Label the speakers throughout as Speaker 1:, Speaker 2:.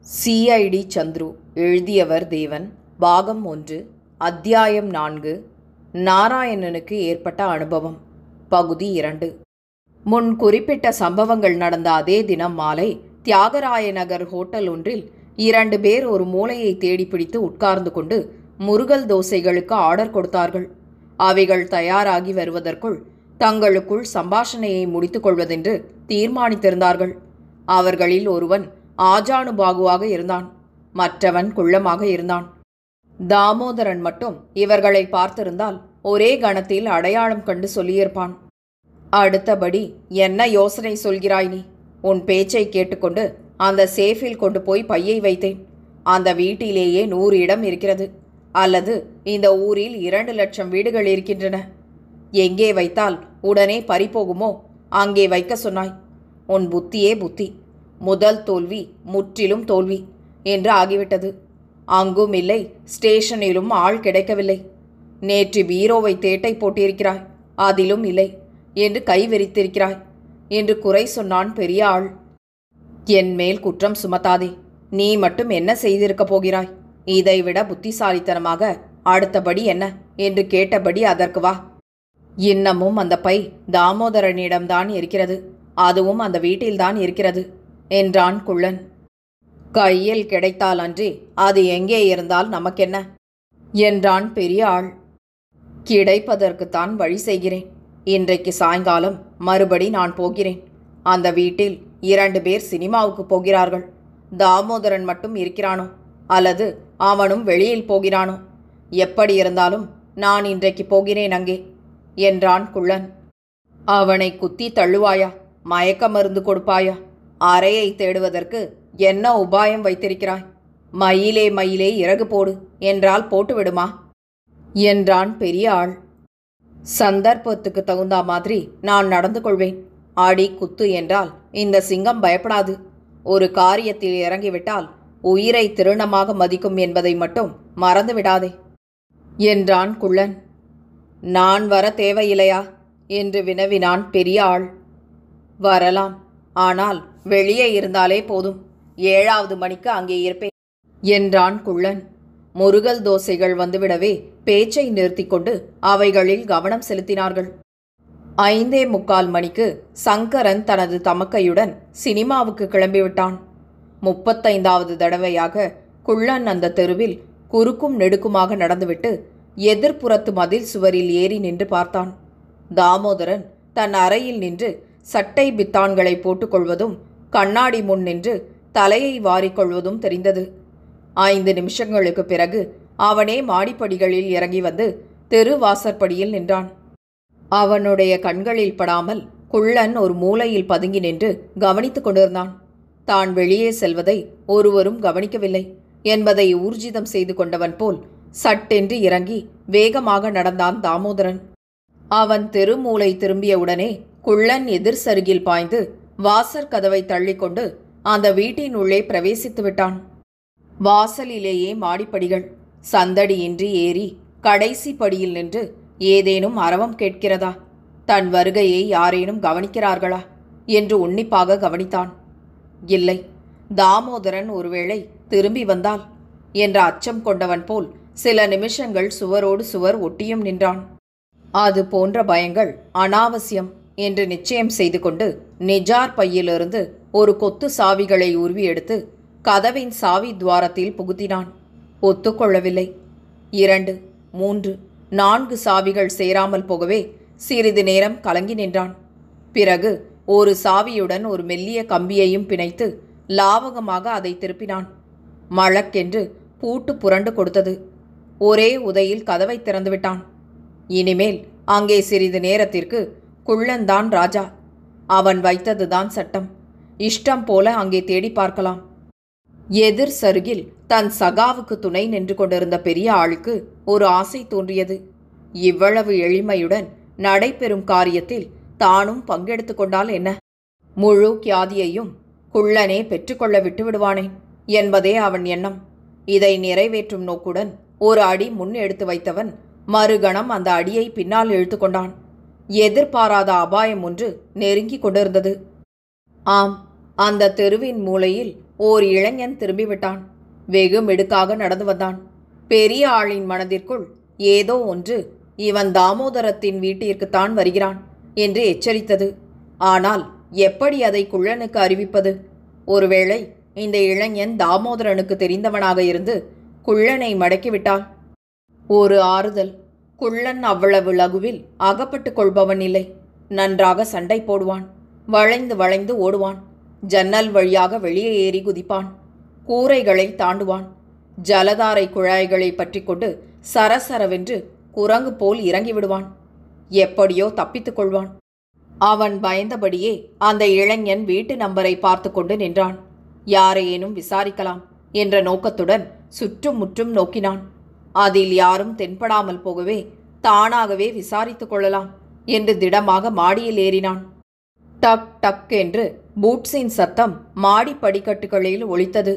Speaker 1: CID Chandru எழுதியவர் தேவன் பாகம் ஒன்று அத்தியாயம் நான்கு நாராயணனுக்கு ஏற்பட்ட அனுபவம் பகுதி இரண்டு முன் குறிப்பிட்ட சம்பவங்கள் நடந்த அதே தினம் மாலை தியாகராய நகர் ஹோட்டல் ஒன்றில் இரண்டு பேர் ஒரு மூலையை தேடி பிடித்து உட்கார்ந்து கொண்டு முருகல் தோசைகளுக்கு ஆர்டர் கொடுத்தார்கள் அவைகள் தயாராகி வருவதற்குள் தங்களுக்குள் சம்பாஷணையை முடித்துக் கொள்வதென்று தீர்மானித்திருந்தார்கள் அவர்களில் ஒருவன் ஆஜானுபாகுவாக இருந்தான் மற்றவன் குள்ளமாக இருந்தான் தாமோதரன் மட்டும் இவர்களை பார்த்திருந்தால் ஒரே கணத்தில் அடையாளம் கண்டு சொல்லியிருப்பான் அடுத்தபடி என்ன யோசனை சொல்கிறாய் நீ உன் பேச்சை கேட்டுக்கொண்டு அந்த சேஃபில் கொண்டு போய் பையை வைத்தேன் அந்த வீட்டிலேயே நூறு இடம் இருக்கிறது அல்லது இந்த ஊரில் இரண்டு லட்சம் வீடுகள் இருக்கின்றன எங்கே வைத்தால் உடனே பறிபோகுமோ அங்கே வைக்க சொன்னாய் உன் புத்தியே புத்தி முதல் தோல்வி முற்றிலும் தோல்வி என்று ஆகிவிட்டது அங்கும் இல்லை ஸ்டேஷனிலும் ஆள் கிடைக்கவில்லை நேற்று பீரோவை தேட்டை போட்டிருக்கிறாய் அதிலும் இல்லை என்று கை வெறித்திருக்கிறாய் என்று குறை சொன்னான் பெரிய ஆள் என் மேல் குற்றம் சுமத்தாதே நீ மட்டும் என்ன செய்திருக்கப் போகிறாய் இதைவிட புத்திசாலித்தனமாக அடுத்தபடி என்ன என்று கேட்டபடி அதற்கு வா இன்னமும் அந்த பை தாமோதரனிடம்தான் இருக்கிறது அதுவும் அந்த வீட்டில்தான் இருக்கிறது என்றான் குள்ளன் கையில் கிடைத்தால் அன்றி அது எங்கே இருந்தால் நமக்கென்ன என்றான் பெரிய ஆள் கிடைப்பதற்குத்தான் வழி செய்கிறேன் இன்றைக்கு சாயங்காலம் மறுபடி நான் போகிறேன் அந்த வீட்டில் இரண்டு பேர் சினிமாவுக்கு போகிறார்கள் தாமோதரன் மட்டும் இருக்கிறானோ அல்லது அவனும் வெளியில் போகிறானோ எப்படி இருந்தாலும் நான் இன்றைக்கு போகிறேன் அங்கே என்றான் குள்ளன் அவனை குத்தி தள்ளுவாயா மயக்க மருந்து கொடுப்பாயா அறையை தேடுவதற்கு என்ன உபாயம் வைத்திருக்கிறாய் மயிலே மயிலே இறகு போடு என்றால் போட்டு விடுமா என்றான் பெரிய ஆள் சந்தர்ப்பத்துக்கு தகுந்த மாதிரி நான் நடந்து கொள்வேன் ஆடி குத்து என்றால் இந்த சிங்கம் பயப்படாது ஒரு காரியத்தில் இறங்கிவிட்டால் உயிரை திருணமாக மதிக்கும் என்பதை மட்டும் மறந்து விடாதே என்றான் குள்ளன் நான் வர தேவையில்லையா என்று வினவினான் பெரிய ஆள் வரலாம் ஆனால் வெளியே இருந்தாலே போதும் ஏழாவது மணிக்கு அங்கே இருப்பேன் என்றான் குள்ளன் முருகல் தோசைகள் வந்துவிடவே பேச்சை நிறுத்திக் கொண்டு அவைகளில் கவனம் செலுத்தினார்கள் ஐந்தே முக்கால் மணிக்கு சங்கரன் தனது தமக்கையுடன் சினிமாவுக்கு கிளம்பிவிட்டான் முப்பத்தைந்தாவது தடவையாக குள்ளன் அந்த தெருவில் குறுக்கும் நெடுக்குமாக நடந்துவிட்டு எதிர்ப்புறத்து மதில் சுவரில் ஏறி நின்று பார்த்தான் தாமோதரன் தன் அறையில் நின்று சட்டை பித்தான்களை போட்டுக்கொள்வதும் கண்ணாடி முன் நின்று தலையை வாரிக்கொள்வதும் தெரிந்தது ஐந்து நிமிஷங்களுக்கு பிறகு அவனே மாடிப்படிகளில் இறங்கி வந்து தெரு வாசற்படியில் நின்றான் அவனுடைய கண்களில் படாமல் குள்ளன் ஒரு மூலையில் பதுங்கி நின்று கவனித்துக் கொண்டிருந்தான் தான் வெளியே செல்வதை ஒருவரும் கவனிக்கவில்லை என்பதை ஊர்ஜிதம் செய்து கொண்டவன் போல் சட்டென்று இறங்கி வேகமாக நடந்தான் தாமோதரன் அவன் தெருமூலை திரும்பியவுடனே குள்ளன் எதிர் சருகில் பாய்ந்து வாசற் கதவை தள்ளிக்கொண்டு அந்த வீட்டின் உள்ளே பிரவேசித்து விட்டான் வாசலிலேயே மாடிப்படிகள் சந்தடியின்றி ஏறி கடைசி படியில் நின்று ஏதேனும் அரவம் கேட்கிறதா தன் வருகையை யாரேனும் கவனிக்கிறார்களா என்று உன்னிப்பாக கவனித்தான் இல்லை தாமோதரன் ஒருவேளை திரும்பி வந்தால் என்ற அச்சம் கொண்டவன் போல் சில நிமிஷங்கள் சுவரோடு சுவர் ஒட்டியும் நின்றான் அது போன்ற பயங்கள் அனாவசியம் என்று நிச்சயம் செய்து கொண்டு நிஜார் பையிலிருந்து ஒரு கொத்து சாவிகளை உருவி எடுத்து கதவின் சாவி துவாரத்தில் புகுத்தினான் ஒத்துக்கொள்ளவில்லை இரண்டு மூன்று நான்கு சாவிகள் சேராமல் போகவே சிறிது நேரம் கலங்கி நின்றான் பிறகு ஒரு சாவியுடன் ஒரு மெல்லிய கம்பியையும் பிணைத்து லாவகமாக அதை திருப்பினான் மழக்கென்று பூட்டு புரண்டு கொடுத்தது ஒரே உதையில் கதவை திறந்துவிட்டான் இனிமேல் அங்கே சிறிது நேரத்திற்கு குள்ளன்தான் ராஜா அவன் வைத்ததுதான் சட்டம் இஷ்டம் போல அங்கே தேடி பார்க்கலாம் எதிர் சருகில் தன் சகாவுக்கு துணை நின்று கொண்டிருந்த பெரிய ஆளுக்கு ஒரு ஆசை தோன்றியது இவ்வளவு எளிமையுடன் நடைபெறும் காரியத்தில் தானும் பங்கெடுத்து கொண்டால் என்ன முழு கியாதியையும் குள்ளனே பெற்றுக்கொள்ள விட்டு விடுவானேன் என்பதே அவன் எண்ணம் இதை நிறைவேற்றும் நோக்குடன் ஒரு அடி முன் எடுத்து வைத்தவன் மறுகணம் அந்த அடியை பின்னால் இழுத்து கொண்டான் எதிர்பாராத அபாயம் ஒன்று நெருங்கிக் கொண்டிருந்தது ஆம் அந்த தெருவின் மூலையில் ஓர் இளைஞன் திரும்பிவிட்டான் வெகு மெடுக்காக நடந்து வந்தான் பெரிய ஆளின் மனதிற்குள் ஏதோ ஒன்று இவன் தாமோதரத்தின் வீட்டிற்குத்தான் வருகிறான் என்று எச்சரித்தது ஆனால் எப்படி அதை குள்ளனுக்கு அறிவிப்பது ஒருவேளை இந்த இளைஞன் தாமோதரனுக்கு தெரிந்தவனாக இருந்து குள்ளனை மடக்கிவிட்டால் ஒரு ஆறுதல் குள்ளன் அவ்வளவு லகுவில் அகப்பட்டுக் கொள்பவன் இல்லை நன்றாக சண்டை போடுவான் வளைந்து வளைந்து ஓடுவான் ஜன்னல் வழியாக வெளியே ஏறி குதிப்பான் கூரைகளை தாண்டுவான் ஜலதாரை குழாய்களை பற்றி கொண்டு சரசரவென்று குரங்கு போல் இறங்கி விடுவான் எப்படியோ தப்பித்துக் கொள்வான் அவன் பயந்தபடியே அந்த இளைஞன் வீட்டு நம்பரை பார்த்து கொண்டு நின்றான் யாரையேனும் விசாரிக்கலாம் என்ற நோக்கத்துடன் சுற்றும் முற்றும் நோக்கினான் அதில் யாரும் தென்படாமல் போகவே தானாகவே விசாரித்துக் கொள்ளலாம் என்று திடமாக மாடியில் ஏறினான் டக் டக் என்று பூட்ஸின் சத்தம் மாடி படிக்கட்டுகளில் ஒலித்தது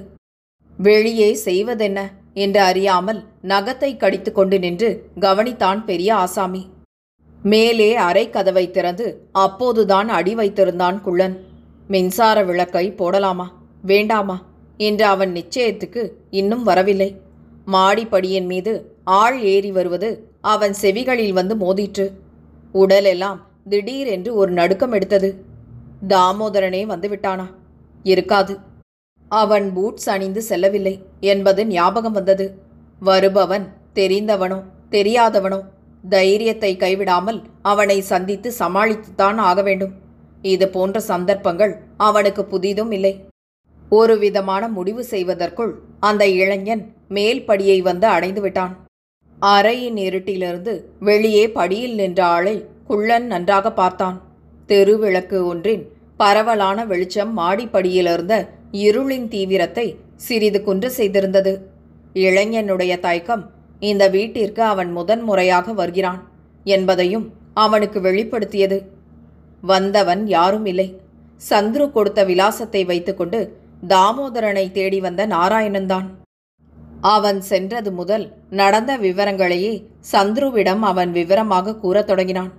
Speaker 1: வெளியே செய்வதென்ன என்று அறியாமல் நகத்தை கடித்து கொண்டு நின்று கவனித்தான் பெரிய ஆசாமி மேலே அறை கதவை திறந்து அப்போதுதான் அடி வைத்திருந்தான் குள்ளன் மின்சார விளக்கை போடலாமா வேண்டாமா என்று அவன் நிச்சயத்துக்கு இன்னும் வரவில்லை மாடிப்படியின் மீது ஆள் ஏறி வருவது அவன் செவிகளில் வந்து மோதிற்று உடலெல்லாம் திடீரென்று ஒரு நடுக்கம் எடுத்தது தாமோதரனே வந்துவிட்டானா இருக்காது அவன் பூட்ஸ் அணிந்து செல்லவில்லை என்பது ஞாபகம் வந்தது வருபவன் தெரிந்தவனோ தெரியாதவனோ தைரியத்தை கைவிடாமல் அவனை சந்தித்து சமாளித்துத்தான் ஆக வேண்டும் இது போன்ற சந்தர்ப்பங்கள் அவனுக்கு புதிதும் இல்லை ஒரு விதமான முடிவு செய்வதற்குள் அந்த இளைஞன் மேல் படியை வந்து அடைந்து விட்டான் அறையின் இருட்டிலிருந்து வெளியே படியில் நின்ற ஆளை குள்ளன் நன்றாக பார்த்தான் தெருவிளக்கு ஒன்றின் பரவலான வெளிச்சம் மாடிப்படியிலிருந்த இருளின் தீவிரத்தை சிறிது குன்று செய்திருந்தது இளைஞனுடைய தயக்கம் இந்த வீட்டிற்கு அவன் முதன் முறையாக வருகிறான் என்பதையும் அவனுக்கு வெளிப்படுத்தியது வந்தவன் யாரும் இல்லை சந்துரு கொடுத்த விலாசத்தை வைத்துக்கொண்டு தாமோதரனை தேடி வந்த நாராயணன்தான் அவன் சென்றது முதல் நடந்த விவரங்களையே சந்துருவிடம் அவன் விவரமாக கூறத் தொடங்கினான்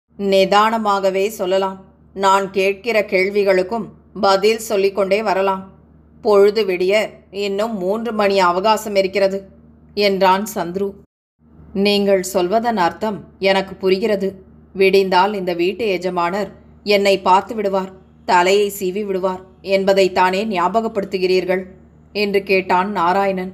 Speaker 1: நிதானமாகவே சொல்லலாம் நான் கேட்கிற கேள்விகளுக்கும் பதில் சொல்லிக்கொண்டே வரலாம் பொழுது விடிய இன்னும் மூன்று மணி அவகாசம் இருக்கிறது என்றான் சந்துரு நீங்கள் சொல்வதன் அர்த்தம் எனக்கு புரிகிறது விடிந்தால் இந்த வீட்டு எஜமானர் என்னை பார்த்து விடுவார் தலையை சீவி விடுவார் என்பதைத்தானே ஞாபகப்படுத்துகிறீர்கள் என்று கேட்டான் நாராயணன்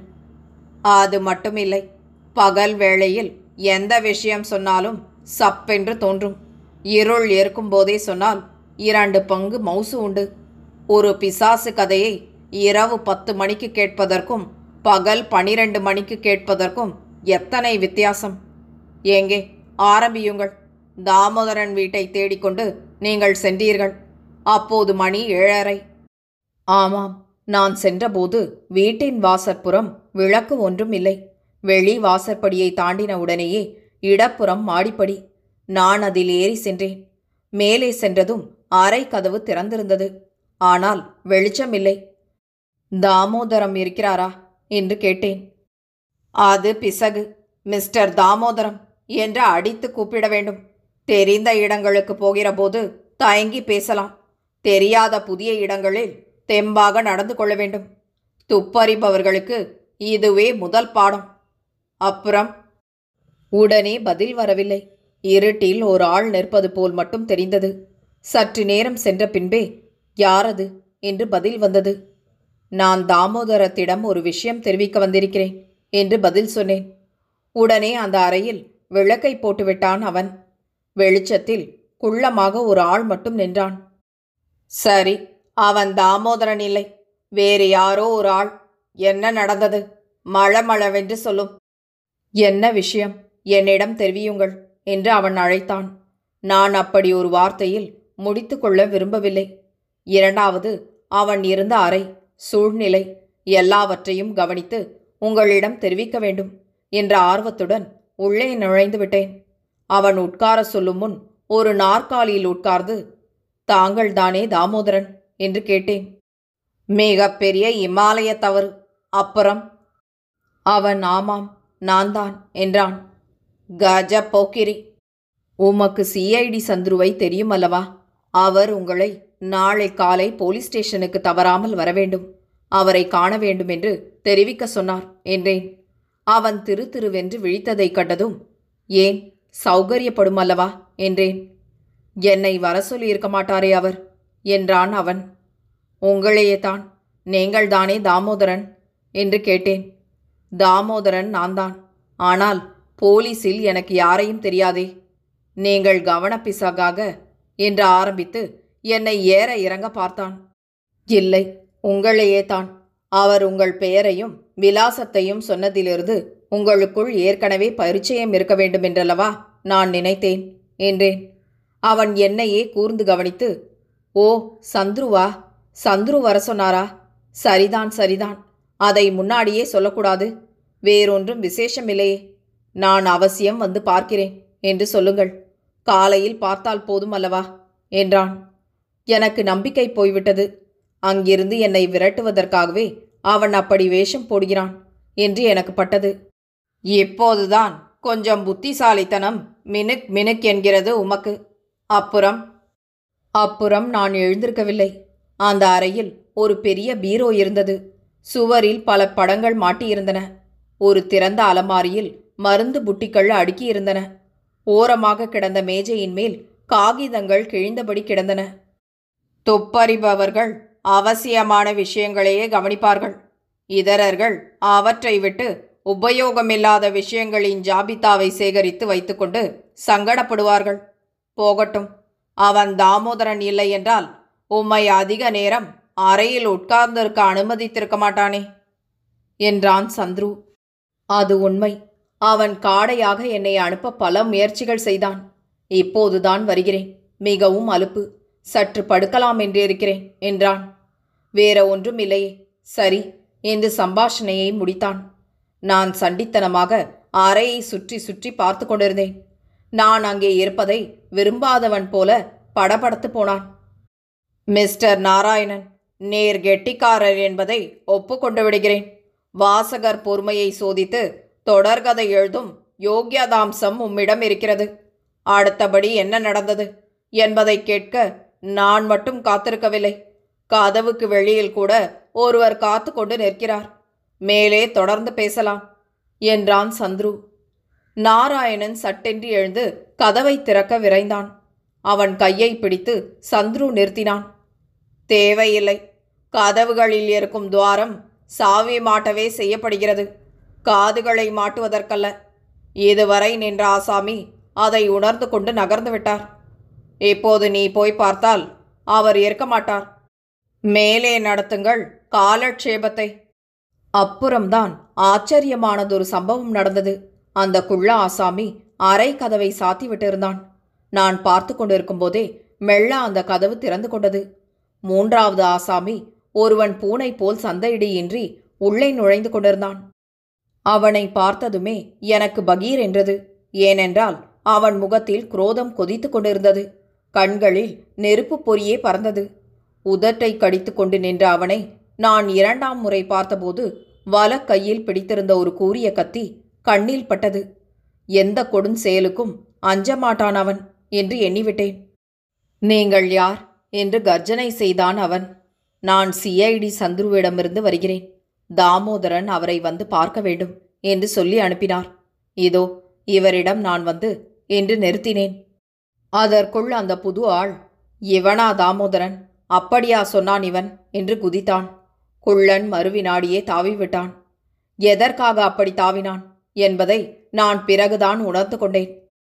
Speaker 1: அது மட்டுமில்லை பகல் வேளையில் எந்த விஷயம் சொன்னாலும் சப்பென்று தோன்றும் இருள் இருக்கும்போதே சொன்னால் இரண்டு பங்கு மவுசு உண்டு ஒரு பிசாசு கதையை இரவு பத்து மணிக்கு கேட்பதற்கும் பகல் பனிரெண்டு மணிக்கு கேட்பதற்கும் எத்தனை வித்தியாசம் ஏங்கே ஆரம்பியுங்கள் தாமோதரன் வீட்டை தேடிக்கொண்டு நீங்கள் சென்றீர்கள் அப்போது மணி ஏழரை ஆமாம் நான் சென்றபோது வீட்டின் வாசற்புறம் விளக்கு ஒன்றும் இல்லை வெளி வாசற்படியை தாண்டின உடனேயே இடப்புறம் மாடிப்படி நான் அதில் ஏறி சென்றேன் மேலே சென்றதும் அறை கதவு திறந்திருந்தது ஆனால் வெளிச்சம் இல்லை தாமோதரம் இருக்கிறாரா என்று கேட்டேன் அது பிசகு மிஸ்டர் தாமோதரம் என்று அடித்து கூப்பிட வேண்டும் தெரிந்த இடங்களுக்கு போகிறபோது தயங்கி பேசலாம் தெரியாத புதிய இடங்களில் தெம்பாக நடந்து கொள்ள வேண்டும் துப்பறிபவர்களுக்கு இதுவே முதல் பாடம் அப்புறம் உடனே பதில் வரவில்லை இருட்டில் ஒரு ஆள் நிற்பது போல் மட்டும் தெரிந்தது சற்று நேரம் சென்ற பின்பே யாரது என்று பதில் வந்தது நான் தாமோதரத்திடம் ஒரு விஷயம் தெரிவிக்க வந்திருக்கிறேன் என்று பதில் சொன்னேன் உடனே அந்த அறையில் விளக்கை போட்டுவிட்டான் அவன் வெளிச்சத்தில் குள்ளமாக ஒரு ஆள் மட்டும் நின்றான் சரி அவன் தாமோதரன் இல்லை வேறு யாரோ ஒரு ஆள் என்ன நடந்தது மளமளவென்று சொல்லும் என்ன விஷயம் என்னிடம் தெரிவியுங்கள் என்று அவன் அழைத்தான் நான் அப்படி ஒரு வார்த்தையில் முடித்துக்கொள்ள விரும்பவில்லை இரண்டாவது அவன் இருந்த அறை சூழ்நிலை எல்லாவற்றையும் கவனித்து உங்களிடம் தெரிவிக்க வேண்டும் என்ற ஆர்வத்துடன் உள்ளே நுழைந்து விட்டேன் அவன் உட்கார சொல்லும் முன் ஒரு நாற்காலியில் உட்கார்ந்து தாங்கள் தானே தாமோதரன் என்று கேட்டேன் மிக பெரிய இமாலய தவறு அப்புறம் அவன் ஆமாம் நான் தான் என்றான் கஜ போக்கிரி உமக்கு சிஐடி சந்துருவை தெரியும் அல்லவா அவர் உங்களை நாளை காலை போலீஸ் ஸ்டேஷனுக்கு தவறாமல் வரவேண்டும் அவரை காண வேண்டுமென்று தெரிவிக்க சொன்னார் என்றேன் அவன் திரு திருவென்று விழித்ததைக் கண்டதும் ஏன் சௌகரியப்படும் அல்லவா என்றேன் என்னை வர சொல்லியிருக்க மாட்டாரே அவர் என்றான் அவன் உங்களையே தான் நீங்கள் தானே தாமோதரன் என்று கேட்டேன் தாமோதரன் நான்தான் ஆனால் போலீஸில் எனக்கு யாரையும் தெரியாதே நீங்கள் கவனப்பிசகாக என்று ஆரம்பித்து என்னை ஏற இறங்க பார்த்தான் இல்லை உங்களையே தான் அவர் உங்கள் பெயரையும் விலாசத்தையும் சொன்னதிலிருந்து உங்களுக்குள் ஏற்கனவே பரிச்சயம் இருக்க வேண்டுமென்றல்லவா நான் நினைத்தேன் என்றேன் அவன் என்னையே கூர்ந்து கவனித்து ஓ சந்துருவா சந்துரு வர சொன்னாரா சரிதான் சரிதான் அதை முன்னாடியே சொல்லக்கூடாது வேறொன்றும் விசேஷமில்லையே நான் அவசியம் வந்து பார்க்கிறேன் என்று சொல்லுங்கள் காலையில் பார்த்தால் போதும் அல்லவா என்றான் எனக்கு நம்பிக்கை போய்விட்டது அங்கிருந்து என்னை விரட்டுவதற்காகவே அவன் அப்படி வேஷம் போடுகிறான் என்று எனக்கு பட்டது இப்போதுதான் கொஞ்சம் புத்திசாலித்தனம் மினுக் மினுக் என்கிறது உமக்கு அப்புறம் அப்புறம் நான் எழுந்திருக்கவில்லை அந்த அறையில் ஒரு பெரிய பீரோ இருந்தது சுவரில் பல படங்கள் மாட்டியிருந்தன ஒரு திறந்த அலமாரியில் மருந்து புட்டிகள் அடுக்கியிருந்தன ஓரமாக கிடந்த மேஜையின் மேல் காகிதங்கள் கிழிந்தபடி கிடந்தன துப்பறிபவர்கள் அவசியமான விஷயங்களையே கவனிப்பார்கள் இதரர்கள் அவற்றை விட்டு உபயோகமில்லாத விஷயங்களின் ஜாபித்தாவை சேகரித்து வைத்துக்கொண்டு சங்கடப்படுவார்கள் போகட்டும் அவன் தாமோதரன் இல்லை என்றால் உம்மை அதிக நேரம் அறையில் உட்கார்ந்திருக்க அனுமதித்திருக்க மாட்டானே என்றான் சந்துரு அது உண்மை அவன் காடையாக என்னை அனுப்ப பல முயற்சிகள் செய்தான் இப்போதுதான் வருகிறேன் மிகவும் அலுப்பு சற்று படுக்கலாம் என்றிருக்கிறேன் என்றான் வேற ஒன்றும் இல்லையே சரி என்று சம்பாஷணையை முடித்தான் நான் சண்டித்தனமாக அறையை சுற்றி சுற்றி பார்த்து கொண்டிருந்தேன் நான் அங்கே இருப்பதை விரும்பாதவன் போல படபடத்து போனான் மிஸ்டர் நாராயணன் நேர் கெட்டிக்காரர் என்பதை ஒப்புக்கொண்டு விடுகிறேன் வாசகர் பொறுமையை சோதித்து தொடர்கதை எழுதும் யோக்கியதாம்சம் உம்மிடம் இருக்கிறது அடுத்தபடி என்ன நடந்தது என்பதை கேட்க நான் மட்டும் காத்திருக்கவில்லை கதவுக்கு வெளியில் கூட ஒருவர் காத்து கொண்டு நிற்கிறார் மேலே தொடர்ந்து பேசலாம் என்றான் சந்துரு நாராயணன் சட்டென்று எழுந்து கதவை திறக்க விரைந்தான் அவன் கையை பிடித்து சந்துரு நிறுத்தினான் தேவையில்லை கதவுகளில் இருக்கும் துவாரம் சாவி மாட்டவே செய்யப்படுகிறது காதுகளை மாட்டுவதற்கல்ல இதுவரை நின்ற ஆசாமி அதை உணர்ந்து கொண்டு நகர்ந்து விட்டார் இப்போது நீ போய் பார்த்தால் அவர் இருக்க மாட்டார் மேலே நடத்துங்கள் காலட்சேபத்தை அப்புறம்தான் ஆச்சரியமானதொரு சம்பவம் நடந்தது அந்த குள்ள ஆசாமி அறை கதவை சாத்தி விட்டிருந்தான் நான் பார்த்து கொண்டிருக்கும் போதே மெல்ல அந்த கதவு திறந்து கொண்டது மூன்றாவது ஆசாமி ஒருவன் பூனை போல் சந்தையிடியின்றி உள்ளே நுழைந்து கொண்டிருந்தான் அவனை பார்த்ததுமே எனக்கு பகீர் என்றது ஏனென்றால் அவன் முகத்தில் குரோதம் கொதித்து கொண்டிருந்தது கண்களில் நெருப்பு பொறியே பறந்தது உதட்டை கடித்து கொண்டு நின்ற அவனை நான் இரண்டாம் முறை பார்த்தபோது வலக்கையில் பிடித்திருந்த ஒரு கூரிய கத்தி கண்ணில் பட்டது எந்த கொடுஞ் செயலுக்கும் அஞ்ச மாட்டான் அவன் என்று எண்ணிவிட்டேன் நீங்கள் யார் என்று கர்ஜனை செய்தான் அவன் நான் சிஐடி சந்துருவிடமிருந்து வருகிறேன் தாமோதரன் அவரை வந்து பார்க்க வேண்டும் என்று சொல்லி அனுப்பினார் இதோ இவரிடம் நான் வந்து என்று நிறுத்தினேன் அதற்குள் அந்த புது ஆள் இவனா தாமோதரன் அப்படியா சொன்னான் இவன் என்று குதித்தான் குள்ளன் மறுவினாடியே தாவிவிட்டான் எதற்காக அப்படி தாவினான் என்பதை நான் பிறகுதான் உணர்ந்து கொண்டேன்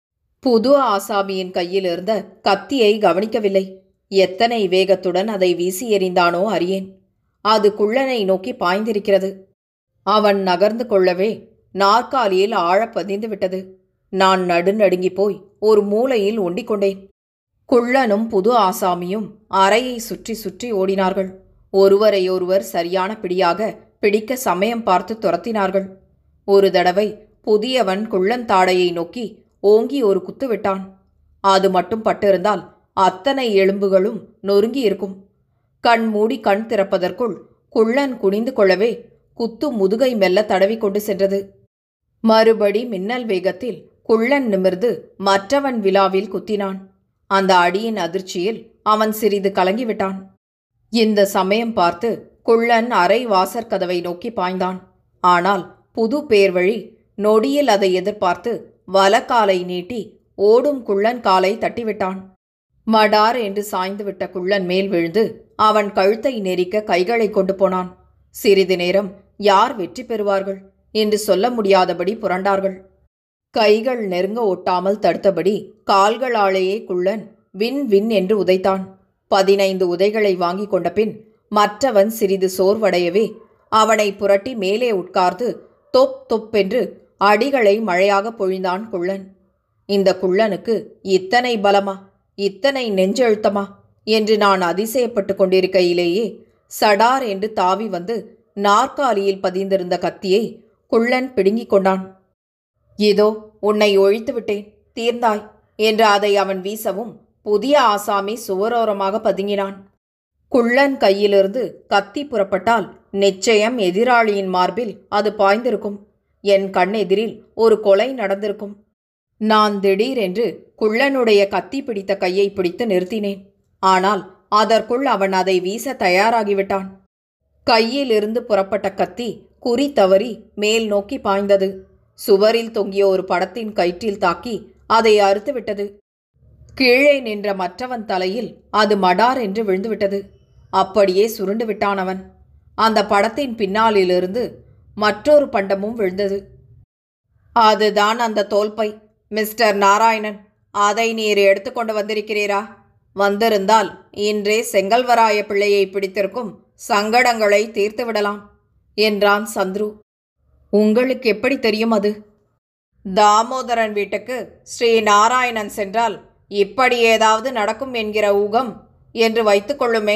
Speaker 1: புது ஆசாமியின் கையில் இருந்த கத்தியை கவனிக்கவில்லை எத்தனை வேகத்துடன் அதை வீசி எறிந்தானோ அறியேன் அது குள்ளனை நோக்கி பாய்ந்திருக்கிறது அவன் நகர்ந்து கொள்ளவே நாற்காலியில் ஆழப் பதிந்து விட்டது நான் நடுநடுங்கி போய் ஒரு மூலையில் ஒண்டிக் கொண்டேன் குள்ளனும் புது ஆசாமியும் அறையை சுற்றி சுற்றி ஓடினார்கள் ஒருவரையொருவர் சரியான பிடியாக பிடிக்க சமயம் பார்த்து துரத்தினார்கள் ஒரு தடவை புதியவன் குள்ளந்தாடையை நோக்கி ஓங்கி ஒரு குத்து விட்டான் அது மட்டும் பட்டிருந்தால் அத்தனை எலும்புகளும் நொறுங்கி இருக்கும் கண் மூடி கண் திறப்பதற்குள் குள்ளன் குனிந்து கொள்ளவே குத்து முதுகை மெல்ல தடவி கொண்டு சென்றது மறுபடி மின்னல் வேகத்தில் குள்ளன் நிமிர்ந்து மற்றவன் விழாவில் குத்தினான் அந்த அடியின் அதிர்ச்சியில் அவன் சிறிது கலங்கிவிட்டான் இந்த சமயம் பார்த்து குள்ளன் அரை வாசற்கதவை நோக்கி பாய்ந்தான் ஆனால் புது பேர் வழி நொடியில் அதை எதிர்பார்த்து வலக்காலை நீட்டி ஓடும் குள்ளன் காலை தட்டிவிட்டான் மடார் என்று சாய்ந்துவிட்ட குள்ளன் மேல் விழுந்து அவன் கழுத்தை நெரிக்க கைகளை கொண்டு போனான் சிறிது நேரம் யார் வெற்றி பெறுவார்கள் என்று சொல்ல முடியாதபடி புரண்டார்கள் கைகள் நெருங்க ஒட்டாமல் தடுத்தபடி கால்களாலேயே குள்ளன் வின் வின் என்று உதைத்தான் பதினைந்து உதைகளை வாங்கி கொண்ட பின் மற்றவன் சிறிது சோர்வடையவே அவனை புரட்டி மேலே உட்கார்ந்து தொப் தொப்பென்று அடிகளை மழையாக பொழிந்தான் குள்ளன் இந்த குள்ளனுக்கு இத்தனை பலமா இத்தனை நெஞ்செழுத்தமா என்று நான் அதிசயப்பட்டு கொண்டிருக்கையிலேயே சடார் என்று தாவி வந்து நாற்காலியில் பதிந்திருந்த கத்தியை குள்ளன் பிடுங்கிக் கொண்டான் இதோ உன்னை ஒழித்து விட்டேன் தீர்ந்தாய் என்று அதை அவன் வீசவும் புதிய ஆசாமி சுவரோரமாக பதுங்கினான் குள்ளன் கையிலிருந்து கத்தி புறப்பட்டால் நிச்சயம் எதிராளியின் மார்பில் அது பாய்ந்திருக்கும் என் கண்ணெதிரில் ஒரு கொலை நடந்திருக்கும் நான் திடீரென்று குள்ளனுடைய கத்தி பிடித்த கையை பிடித்து நிறுத்தினேன் ஆனால் அதற்குள் அவன் அதை வீச தயாராகிவிட்டான் கையிலிருந்து புறப்பட்ட கத்தி குறி தவறி மேல் நோக்கி பாய்ந்தது சுவரில் தொங்கிய ஒரு படத்தின் கயிற்றில் தாக்கி அதை அறுத்துவிட்டது கீழே நின்ற மற்றவன் தலையில் அது மடார் என்று விழுந்துவிட்டது அப்படியே சுருண்டு விட்டான் அவன் அந்த படத்தின் பின்னாலிலிருந்து மற்றொரு பண்டமும் விழுந்தது அதுதான் அந்த தோல்பை மிஸ்டர் நாராயணன் அதை நீர் எடுத்துக்கொண்டு வந்திருக்கிறீரா வந்திருந்தால் இன்றே செங்கல்வராய பிள்ளையை பிடித்திருக்கும் சங்கடங்களை தீர்த்து விடலாம் என்றான் சந்துரு உங்களுக்கு எப்படி தெரியும் அது தாமோதரன் வீட்டுக்கு ஸ்ரீ நாராயணன் சென்றால் இப்படி ஏதாவது நடக்கும் என்கிற ஊகம் என்று வைத்துக்கொள்ளுமே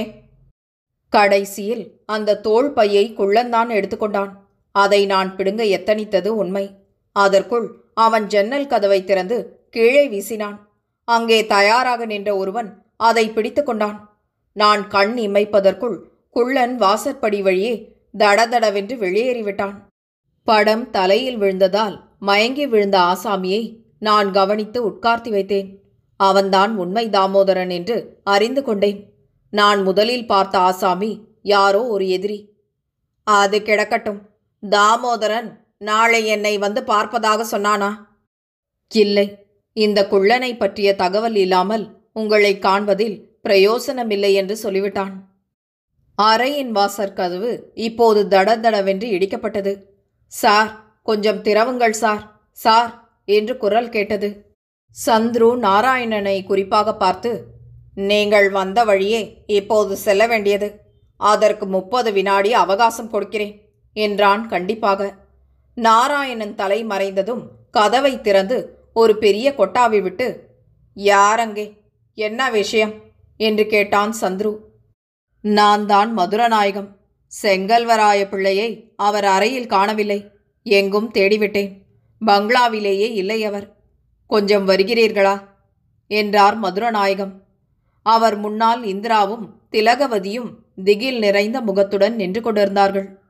Speaker 1: கடைசியில் அந்த தோள் பையை குள்ளந்தான் எடுத்துக்கொண்டான் அதை நான் பிடுங்க எத்தனித்தது உண்மை அதற்குள் அவன் ஜன்னல் கதவை திறந்து கீழே வீசினான் அங்கே தயாராக நின்ற ஒருவன் அதை பிடித்து கொண்டான் நான் கண் இமைப்பதற்குள் குள்ளன் வாசற்படி வழியே தடதடவென்று வெளியேறிவிட்டான் படம் தலையில் விழுந்ததால் மயங்கி விழுந்த ஆசாமியை நான் கவனித்து உட்கார்த்தி வைத்தேன் அவன்தான் உண்மை தாமோதரன் என்று அறிந்து கொண்டேன் நான் முதலில் பார்த்த ஆசாமி யாரோ ஒரு எதிரி அது கிடக்கட்டும் தாமோதரன் நாளை என்னை வந்து பார்ப்பதாக சொன்னானா இல்லை இந்த குள்ளனை பற்றிய தகவல் இல்லாமல் உங்களை காண்பதில் பிரயோசனமில்லை என்று சொல்லிவிட்டான் அறையின் வாசற்கதவு இப்போது தடதடவென்று இடிக்கப்பட்டது சார் கொஞ்சம் திறவுங்கள் சார் சார் என்று குரல் கேட்டது சந்துரு நாராயணனை குறிப்பாக பார்த்து நீங்கள் வந்த வழியே இப்போது செல்ல வேண்டியது அதற்கு முப்பது வினாடி அவகாசம் கொடுக்கிறேன் என்றான் கண்டிப்பாக நாராயணன் தலை மறைந்ததும் கதவை திறந்து ஒரு பெரிய கொட்டாவி விட்டு யார் அங்கே என்ன விஷயம் என்று கேட்டான் சந்துரு நான் தான் மதுரநாயகம் செங்கல்வராய பிள்ளையை அவர் அறையில் காணவில்லை எங்கும் தேடிவிட்டேன் பங்களாவிலேயே இல்லை அவர் கொஞ்சம் வருகிறீர்களா என்றார் மதுரநாயகம் அவர் முன்னால் இந்திராவும் திலகவதியும் திகில் நிறைந்த முகத்துடன் நின்று கொண்டிருந்தார்கள்